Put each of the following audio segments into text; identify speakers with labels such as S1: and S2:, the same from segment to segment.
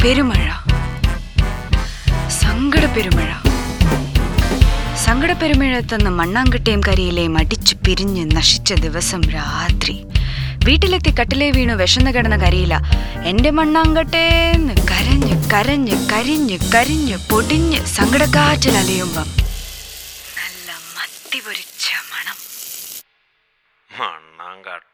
S1: പെരുമഴ സങ്കട പെരുമഴ സങ്കട പെരുമഴത്തെന്ന് മണ്ണാങ്കട്ടയും കരിയിലെയും അടിച്ചു പിരിഞ്ഞ് നശിച്ച ദിവസം രാത്രി വീട്ടിലെത്തി കട്ടിലേ വീണു വിശന്ന് കിടന്ന കരിയില എന്റെ മണ്ണാങ്കട്ടേന്ന് കരഞ്ഞ് കരഞ്ഞ് കരിഞ്ഞ് കരിഞ്ഞ് പൊടിഞ്ഞ് സങ്കടക്കാറ്റിൽ അലയുമ്പം നല്ല മത്തി പൊരിച്ച മണം
S2: മണ്ണാങ്കട്ട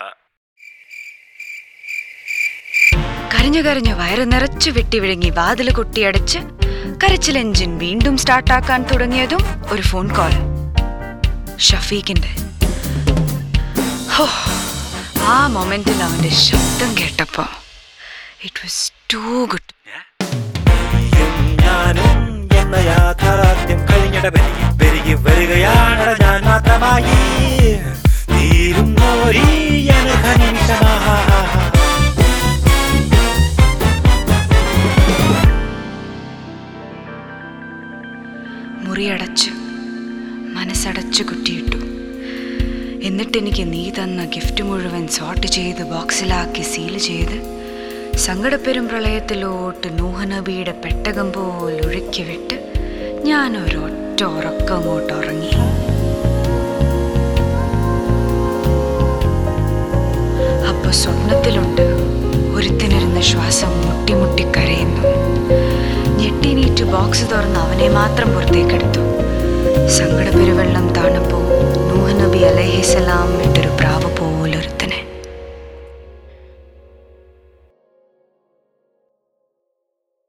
S1: കരഞ്ഞു കരഞ്ഞു വയറ് നിറച്ചു വെട്ടി വിഴുങ്ങി വാതില് കൊട്ടിയടച്ച് കരച്ചിൽ എഞ്ചിൻ വീണ്ടും സ്റ്റാർട്ടാക്കാൻ തുടങ്ങിയതും ഒരു ഫോൺ കോൾ ഷഫീഖിന്റെ ഹോ, ആ മൊമെന്റിൽ അവന്റെ ശബ്ദം കേട്ടപ്പോ ഇറ്റ് വാസ് ടു ഗുഡ്
S3: ഞാനും എന്ന യാഥാർത്ഥ്യം കഴിഞ്ഞിട പെരുകി പെരുകി വരികയാണ് ഞാൻ മാത്രമായി തീരുന്നോരീ അനുഘനിമിഷമാ
S1: മുറിയടച്ചു മനസ്സടച്ചു കുട്ടിയിട്ടു എന്നിട്ടെനിക്ക് നീ തന്ന ഗിഫ്റ്റ് മുഴുവൻ സോർട്ട് ചെയ്ത് ബോക്സിലാക്കി സീൽ ചെയ്ത് സങ്കടപ്പെരും പ്രളയത്തിലോട്ട് നൂഹനബിയുടെ പെട്ടകം പോലെ ഒഴുക്കി വിട്ട് ഞാൻ ഒരൊറ്റ ഉറക്കം അങ്ങോട്ട് ഉറങ്ങി അപ്പൊ സ്വപ്നത്തിലുണ്ട് ഒരുത്തിനിരുന്ന ശ്വാസം മുട്ടിമുട്ടി കരയുന്നു ഞെട്ടിനീറ്റ് ബോക്സ് തുറന്ന് അവനെ മാത്രം പുറത്തേക്കെടുത്തു സങ്കടപ്പെരുവെള്ളം താണപ്പോ നൂഹ് നബി അലൈഹിസലാം വിട്ടൊരു പ്രാവ്